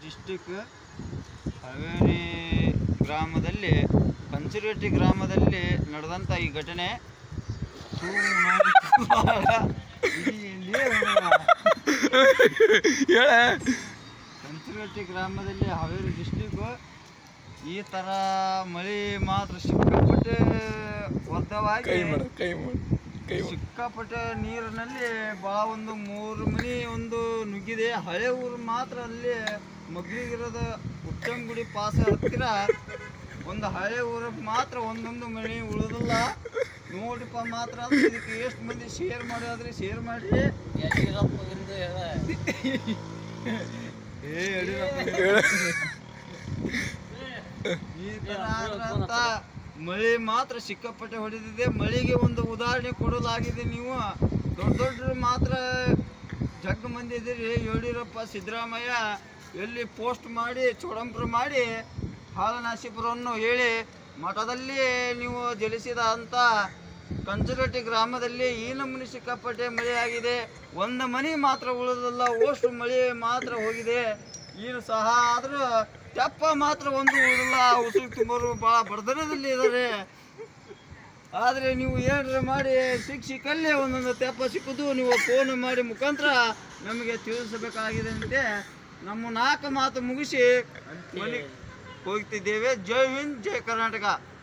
District Haveri ಗ್ರಾಮದಲ್ಲಿ ಪಂಚರಟ್ಟಿ ಗ್ರಾಮದಲ್ಲಿ ನಡೆದಂಥ ಈ ಘಟನೆ ಹೇಳ ಪಂಚರಟ್ಟಿ ಗ್ರಾಮದಲ್ಲಿ ಹಾವೇರಿ ಡಿಸ್ಟಿಕ್ ಈ ಥರ ಮಳೆ ಮಾತ್ರ ಸಿಕ್ಕಾಪಟ್ಟೆ ವರ್ಧವಾಗಿ ಕೈ ಮಾಡ ಕೈ ಮಾಡ ಕೈ ಮಾಡ ಸಿಕ್ಕಾಪಟ್ಟೆ ನೀರಿನಲ್ಲಿ ಭಾಳ ಒಂದು ಮೂರು ಮನಿ ಒಂದು ನುಗ್ಗಿದೆ ಹಳೆ ಊರು ಮಾತ್ರ ಅಲ್ಲಿ ಮಗ್ಲಿಗಿರೋದ ಉಚ್ಚಂಗುಡಿ ಪಾಸ ಹತ್ತಿರ ಒಂದು ಹಳೆ ಊರಿಗೆ ಮಾತ್ರ ಒಂದೊಂದು ಮನೆ ಉಳಿದಿಲ್ಲ ನೋಡಿಪ್ಪ ಮಾತ್ರ ಅಂದ್ರೆ ಇದಕ್ಕೆ ಎಷ್ಟು ಮಂದಿ ಶೇರ್ ಮಾಡೋದ್ರಿ ಶೇರ್ ಮಾಡಿ ಏ ಯಡಿಯೂರಪ್ಪ. ಈ ತರ ಆದ್ರಂತ ಮಳೆ ಮಾತ್ರ ಸಿಕ್ಕಾಪಟ್ಟೆ ಹೊಡೆದಿದೆ ಮಳೆಗೆ ಒಂದು ಉದಾಹರಣೆ ಕೊಡಲಾಗಿದೆ ನೀವು ದೊಡ್ಡ ದೊಡ್ಡರು ಮಾತ್ರ ಜಗ್ ಮಂದಿ ಇದ್ದೀರಿ ಯಡಿಯೂರಪ್ಪ ಸಿದ್ದರಾಮಯ್ಯ ಎಲ್ಲಿ ಪೋಸ್ಟ್ ಮಾಡಿ ಚೋಡಂಬ್ರ ಮಾಡಿ ಹಾಲನಾಶಿಪುರವನ್ನು ಹೇಳಿ ಮಠದಲ್ಲಿ ನೀವು ಜಲಿಸಿದ ಅಂತ ಕಂಚರಟ್ಟಿ ಗ್ರಾಮದಲ್ಲಿ ಈ ನಮೂನಿ ಸಿಕ್ಕಾಪಟ್ಟೆ ಮಳೆ ಆಗಿದೆ ಒಂದು ಮನೆ ಮಾತ್ರ ಉಳಿದಲ್ಲ ಓಷ್ಟು ಮಳೆ ಮಾತ್ರ ಹೋಗಿದೆ ಏನು ಸಹ ಆದರೂ ತೆಪ್ಪ ಮಾತ್ರ ಒಂದು ಉಳಿದಿಲ್ಲ ಉಸುರು ತುಂಬೋರು ಭಾಳ ಬಡತನದಲ್ಲಿ ಇದ್ದಾರೆ ಆದರೆ ನೀವು ಏನಾರ ಮಾಡಿ ಶಿಕ್ಷಕಲ್ಲೇ ಒಂದೊಂದು ತೆಪ್ಪ ಸಿಕ್ಕುದು ನೀವು ಫೋನ್ ಮಾಡಿ ಮುಖಾಂತರ ನಮಗೆ ತಿಳಿಸಬೇಕಾಗಿದೆ ಅಂತೆ ನಮ್ಮ ನಾಲ್ಕು ಮಾತು ಮುಗಿಸಿ ಮನೆಗೆ ಹೋಗ್ತಿದ್ದೇವೆ ಜೈ ಹಿಂದ್ ಜೈ ಕರ್ನಾಟಕ